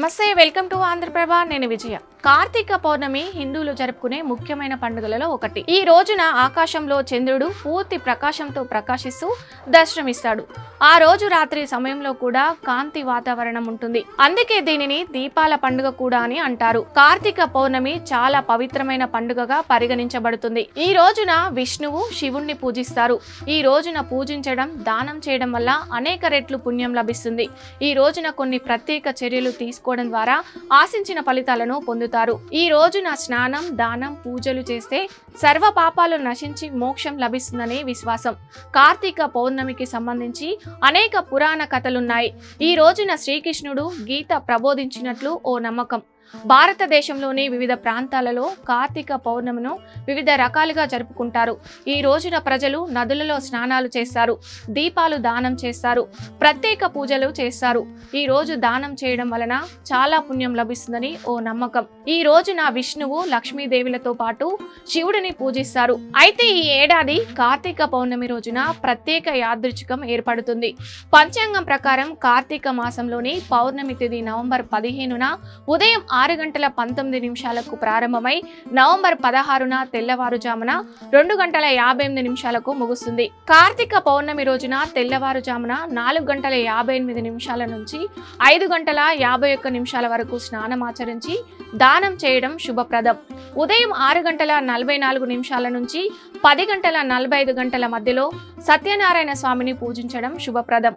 నమస్తే welcome to Andhraprabha నేను విజయ కార్తీక పౌర్ణమి హిందువులు జరుపుకునే ముఖ్యమైన పండుగలలో ఒకటి ఈ రోజున ఆకాశంలో చంద్రుడు పూర్తి ప్రకాశంతో ప్రకాశిస్తూ దర్శనమిస్తాడు ఆ రోజు రాత్రి సమయంలో కూడా కాంతి వాతావరణం ఉంటుంది అందుకే దీనిని దీపాల పండుగ కూడా అని అంటారు కార్తీక పౌర్ణమి చాలా పవిత్రమైన పండుగగా పరిగణించబడుతుంది ఈ రోజున విష్ణువు శివుణ్ణి పూజిస్తారు ఈ రోజున పూజించడం దానం చేయడం వల్ల అనేక రెట్లు పుణ్యం లభిస్తుంది ఈ రోజున కొన్ని ప్రత్యేక చర్యలు తీసుకోవడం ద్వారా ఆశించిన ఫలితాలను పొందుతారు ఈ రోజున స్నానం దానం పూజలు చేస్తే సర్వ పాపాలు నశించి మోక్షం లభిస్తుందని విశ్వాసం కార్తీక పౌర్ణమికి సంబంధించి అనేక పురాణ కథలున్నాయి ఈ రోజున శ్రీకృష్ణుడు గీత ప్రబోధించినట్లు ఓ నమ్మకం భారతదేశంలోని వివిధ ప్రాంతాలలో కార్తీక పౌర్ణమిను వివిధ రకాలుగా జరుపుకుంటారు ఈ రోజున ప్రజలు నదులలో స్నానాలు చేస్తారు దీపాలు దానం చేస్తారు ప్రత్యేక పూజలు చేస్తారు ఈ రోజు దానం చేయడం వలన చాలా పుణ్యం లభిస్తుందని ఓ నమ్మకం ఈ రోజున విష్ణువు లక్ష్మీదేవులతో పాటు శివుడిని పూజిస్తారు అయితే ఈ ఏడాది కార్తీక పౌర్ణమి రోజున ప్రత్యేక యాదృచ్ఛికం ఏర్పడుతుంది పంచాంగం ప్రకారం కార్తీక మాసంలోని పౌర్ణమి తేదీ నవంబర్ పదిహేనున ఉదయం ఆరు గంటల పంతొమ్మిది నిమిషాలకు ప్రారంభమై నవంబర్ పదహారున తెల్లవారుజామున రెండు గంటల యాభై ఎనిమిది నిమిషాలకు ముగుస్తుంది కార్తీక పౌర్ణమి రోజున తెల్లవారుజామున నాలుగు గంటల యాభై ఎనిమిది నిమిషాల నుంచి ఐదు గంటల యాభై ఒక్క నిమిషాల వరకు స్నానం ఆచరించి దానం చేయడం శుభప్రదం ఉదయం ఆరు గంటల నలభై నాలుగు నిమిషాల నుంచి పది గంటల నలభై ఐదు గంటల మధ్యలో సత్యనారాయణ స్వామిని పూజించడం శుభప్రదం